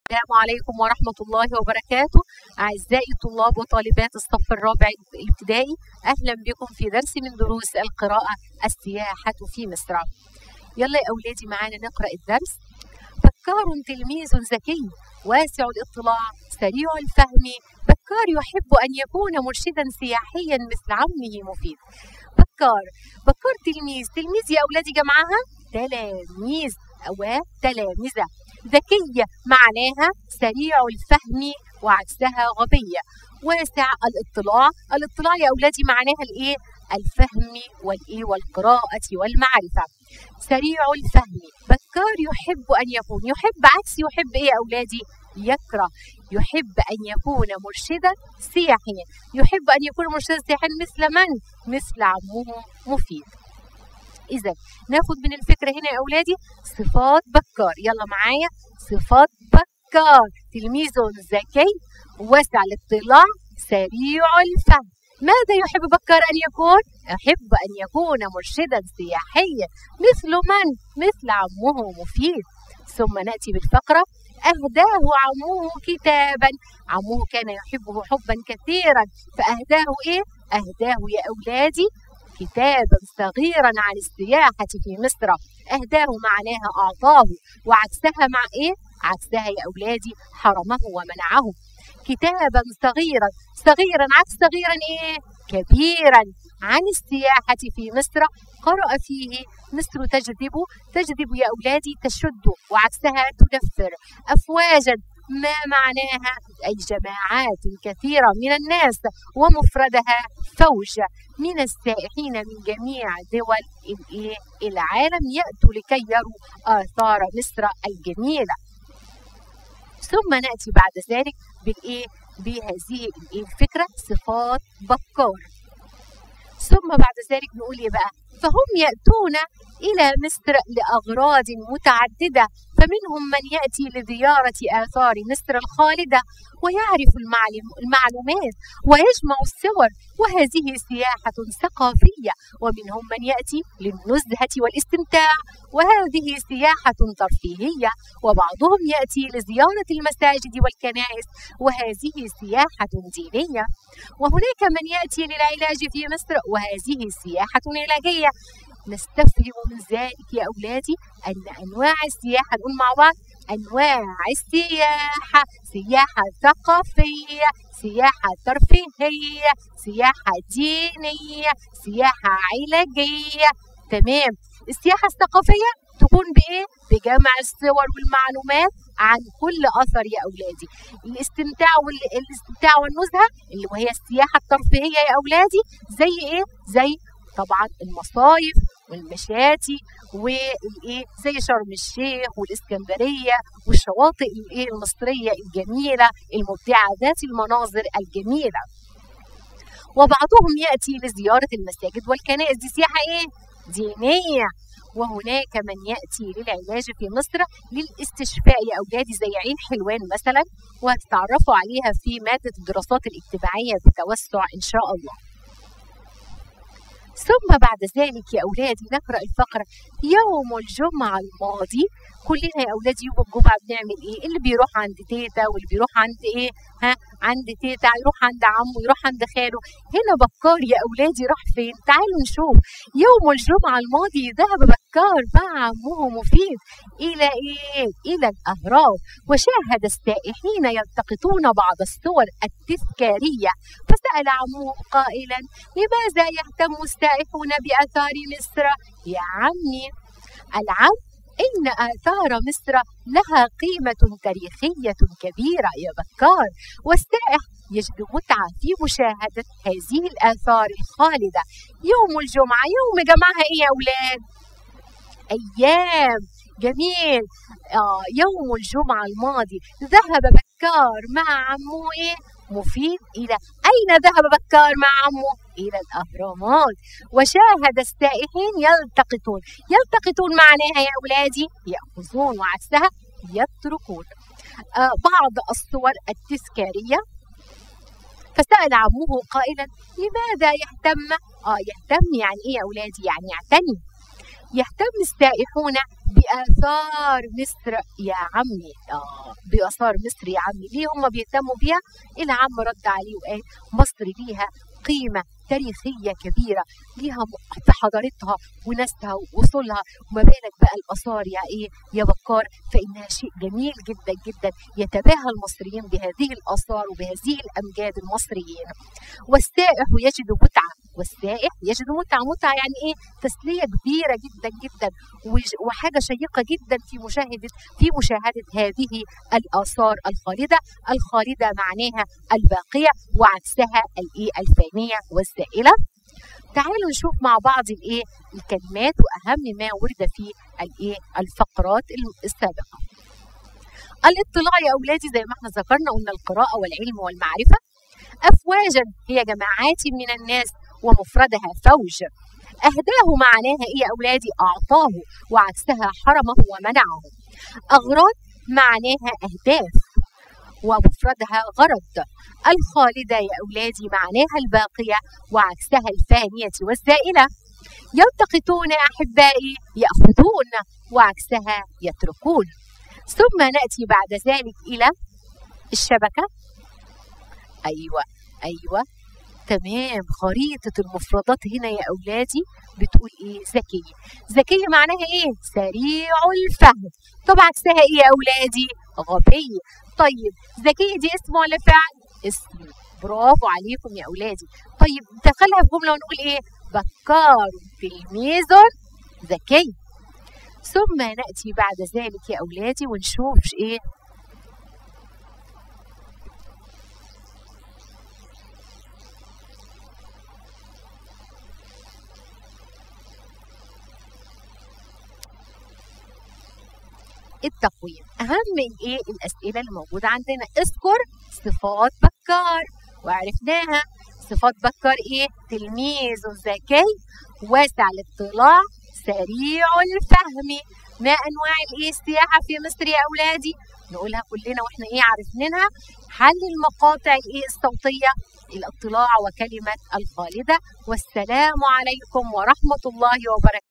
السلام عليكم ورحمة الله وبركاته أعزائي طلاب وطالبات الصف الرابع الابتدائي أهلا بكم في درس من دروس القراءة السياحة في مصر يلا يا أولادي معانا نقرأ الدرس بكار تلميذ ذكي واسع الاطلاع سريع الفهم بكار يحب أن يكون مرشدا سياحيا مثل عمه مفيد بكار بكار تلميذ تلميذ يا أولادي جمعها تلاميذ وتلامذة ذكية معناها سريع الفهم وعكسها غبية واسع الاطلاع الاطلاع يا أولادي معناها الإيه الفهم والإيه والقراءة والمعرفة سريع الفهم بكار يحب أن يكون يحب عكس يحب إيه يا أولادي يكره يحب أن يكون مرشدا سياحيا يحب أن يكون مرشدا سياحيا مثل من؟ مثل عمه مفيد إذا ناخد من الفكرة هنا يا أولادي صفات بكار يلا معايا صفات بكار تلميذ ذكي واسع الاطلاع سريع الفهم ماذا يحب بكار أن يكون؟ يحب أن يكون مرشدا سياحيا مثل من؟ مثل عمه مفيد ثم نأتي بالفقرة أهداه عمه كتابا عمه كان يحبه حبا كثيرا فأهداه إيه؟ أهداه يا أولادي كتابا صغيرا عن السياحة في مصر أهداه معناها أعطاه وعكسها مع إيه؟ عكسها يا أولادي حرمه ومنعه كتابا صغيرا صغيرا عكس صغيرا إيه؟ كبيرا عن السياحة في مصر قرأ فيه مصر تجذب تجذب يا أولادي تشد وعكسها تدفر أفواجا ما معناها أي جماعات كثيرة من الناس ومفردها فوج من السائحين من جميع دول العالم يأتوا لكي يروا آثار مصر الجميلة ثم نأتي بعد ذلك بالإيه بهذه الفكرة صفات بكار ثم بعد ذلك نقول إيه بقى فهم يأتون إلى مصر لأغراض متعددة فمنهم من يأتي لزيارة آثار مصر الخالدة ويعرف المعلومات ويجمع الصور وهذه سياحة ثقافية ومنهم من يأتي للنزهة والاستمتاع وهذه سياحة ترفيهية وبعضهم يأتي لزيارة المساجد والكنائس وهذه سياحة دينية وهناك من يأتي للعلاج في مصر وهذه سياحة علاجية نستفهم من ذلك يا أولادي أن أنواع السياحة نقول مع بعض أنواع السياحة سياحة ثقافية سياحة ترفيهية سياحة دينية سياحة علاجية تمام السياحة الثقافية تكون بإيه؟ بجمع الصور والمعلومات عن كل أثر يا أولادي الاستمتاع والاستمتاع والنزهة اللي وهي السياحة الترفيهية يا أولادي زي إيه؟ زي طبعا المصايف والمشاتي والايه زي شرم الشيخ والاسكندريه والشواطئ الايه المصريه الجميله المبدعه ذات المناظر الجميله وبعضهم ياتي لزياره المساجد والكنائس دي سياحه ايه دينيه وهناك من ياتي للعلاج في مصر للاستشفاء يا اولادي زي عين حلوان مثلا وهتتعرفوا عليها في ماده الدراسات الاجتماعيه بتوسع ان شاء الله ثم بعد ذلك يا أولادي نقرأ الفقرة يوم الجمعة الماضي كلنا يا أولادي يوم الجمعة بنعمل إيه؟ اللي بيروح عند تيتا واللي بيروح عند إيه؟ ها عند تيتا يروح عند عمه يروح عند خاله هنا بكار يا أولادي راح فين؟ تعالوا نشوف يوم الجمعة الماضي ذهب بكار مع عمه مفيد إلى إيه؟ إلى الأهرام وشاهد السائحين يلتقطون بعض الصور التذكارية فسأل عمه قائلا لماذا يهتم السائحون بآثار مصر؟ يا عمي العم إن آثار مصر لها قيمة تاريخية كبيرة يا بكار والسائح يجد متعة في مشاهدة هذه الآثار الخالدة يوم الجمعة يوم جمعها إيه يا أولاد؟ أيام جميل آه يوم الجمعة الماضي ذهب بكار مع عمه إيه؟ مفيد إلى أين ذهب بكار مع عمه؟ إلى الأهرامات وشاهد السائحين يلتقطون يلتقطون معناها يا أولادي يأخذون وعكسها يتركون آه بعض الصور التذكارية فسأل عمه قائلا لماذا يهتم؟ آه يهتم يعني إيه يا أولادي؟ يعني يعتني يهتم السائحون بآثار مصر يا عمي آه بآثار مصر يا عمي ليه هم بيهتموا بيها العم رد عليه وقال مصر ليها قيمة تاريخية كبيرة ليها في حضارتها وناسها ووصولها وما بالك بقى الآثار يا إيه يا بكار فإنها شيء جميل جدا جدا يتباهى المصريين بهذه الآثار وبهذه الأمجاد المصريين والسائح يجد متعة والسائح يجد متعة متعة يعني إيه تسلية كبيرة جدا جدا وحاجة شيقة جدا في مشاهدة في مشاهدة هذه الآثار الخالدة الخالدة معناها الباقية وعكسها الإيه الفانية والزائلة تعالوا نشوف مع بعض الايه الكلمات واهم ما ورد في الايه الفقرات السابقه الاطلاع يا اولادي زي ما احنا ذكرنا قلنا القراءه والعلم والمعرفه افواجا هي جماعات من الناس ومفردها فوج أهداه معناها إيه يا أولادي أعطاه وعكسها حرمه ومنعه أغراض معناها أهداف ومفردها غرض الخالدة يا أولادي معناها الباقية وعكسها الفانية والزائلة يلتقطون أحبائي يأخذون وعكسها يتركون ثم نأتي بعد ذلك إلى الشبكة أيوة أيوة تمام خريطة المفردات هنا يا أولادي بتقول إيه ذكية ذكية معناها إيه سريع الفهم طب عكسها إيه يا أولادي غبي طيب ذكية دي اسم ولا فعل اسم برافو عليكم يا أولادي طيب دخلها في جملة ونقول إيه بكار تلميذ ذكي ثم نأتي بعد ذلك يا أولادي ونشوف إيه التقويم اهم الايه الاسئله اللي موجوده عندنا اذكر صفات بكار وعرفناها صفات بكار ايه تلميذ ذكي واسع الاطلاع سريع الفهم ما انواع الايه السياحه في مصر يا اولادي نقولها كلنا واحنا ايه عارفينها حل المقاطع الايه الصوتيه الاطلاع وكلمه الخالده والسلام عليكم ورحمه الله وبركاته